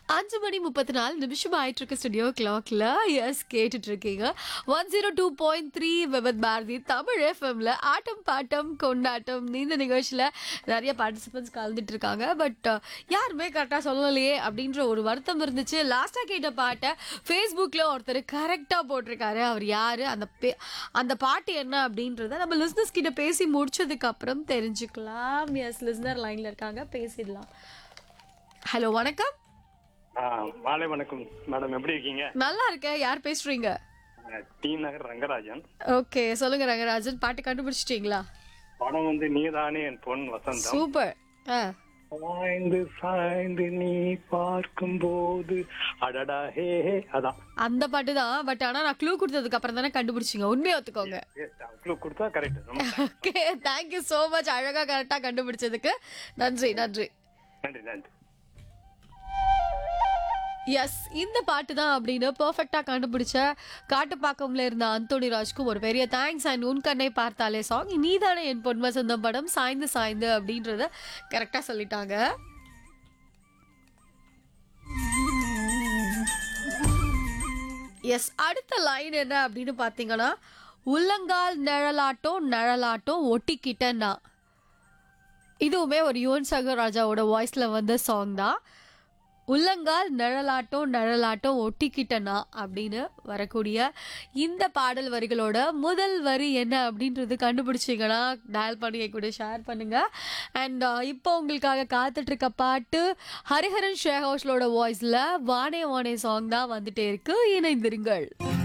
அஞ்சு மணி முப்பத்தி நாலு நிமிஷம் ஆயிட்டு இருக்கு ஸ்டுடியோ கிளாக்ல எஸ் கேட்டுட்டு இருக்கீங்க one zero two point three Vividh Bharati Tamil எஃப்எம்ல ஆட்டம் பாட்டம் கொண்டாட்டம் இந்த நிகழ்ச்சியில நிறைய பார்ட்டிசிபென்ட்ஸ் கலந்துட்டு இருக்காங்க பட் யாருமே கரெக்டாக சொல்லலையே அப்படின்ற ஒரு வருத்தம் இருந்துச்சு லாஸ்டா கேட்ட பாட்டை ஃபேஸ்புக்கில் ஒருத்தர் கரெக்டாக போட்டிருக்காரு அவர் யாரு அந்த பே அந்த பாட்டு என்ன அப்படின்றத நம்ம லிஸ்னஸ் கிட்ட பேசி முடிச்சதுக்கு அப்புறம் தெரிஞ்சுக்கலாம் எஸ் லிஸ்னர் லைன்ல இருக்காங்க பேசிடலாம் ஹலோ வணக்கம் ஆ, மாலை வணக்கம் மேடம் எப்படி இருக்கீங்க நல்லா இருக்கேன் யார் பேசுறீங்க ஆ, டி நகர் ரங்கராஜன் ஓகே சொல்லுங்க ரங்கராஜன் பாட்டு கண்டுபிடிச்சிட்டீங்களா படம் வந்து நீதானே என் பொன் வசந்தம் சூப்பர் ஆ சாய்ந்து சாய்ந்து நீ பார்க்கும் போது அடடா ஹே ஹே அதான் அந்த பாட்டு தான் பட் ஆனா நான் க்ளூ கொடுத்ததுக்கு அப்புறம் தானே கண்டுபிடிச்சிங்க உண்மையை ஒத்துக்கோங்க அவ்வளோ கொடுத்தா கரெக்ட் ரொம்ப ஓகே தேங்க்யூ ஸோ மச் அழகா கரெக்டாக கண்டுபிடிச்சதுக்கு நன்றி நன்றி நன்றி நன்றி எஸ் இந்த பாட்டு தான் அப்படின்னு பர்ஃபெக்டாக கண்டுபிடிச்ச காட்டுப்பாக்கம்ல இருந்த அந்தோணி ராஜ்க்கும் ஒரு பெரிய தேங்க்ஸ் அண்ட் உன் கண்ணை பார்த்தாலே சாங் நீதானே என் பொன்மை சொந்த படம் சாய்ந்து சாய்ந்து அப்படின்றத கரெக்டாக சொல்லிட்டாங்க எஸ் அடுத்த லைன் என்ன அப்படின்னு பார்த்தீங்கன்னா உள்ளங்கால் நிழலாட்டம் நிழலாட்டம் ஒட்டிக்கிட்டேன்னா இதுவுமே ஒரு யுவன் சங்கர் ராஜாவோட வாய்ஸில் வந்த சாங் தான் உள்ளங்கால் நிழலாட்டம் நிழலாட்டம் ஒட்டிக்கிட்டனா அப்படின்னு வரக்கூடிய இந்த பாடல் வரிகளோட முதல் வரி என்ன அப்படின்றது கண்டுபிடிச்சிங்கன்னா டயல் பண்ணி என் கூட ஷேர் பண்ணுங்க அண்ட் இப்போ உங்களுக்காக காத்துட்டு இருக்க பாட்டு ஹரிஹரன் ஷேஹோஸ்லோட வாய்ஸில் வானே வானே சாங் தான் வந்துட்டே இருக்கு இணைந்திருங்கள்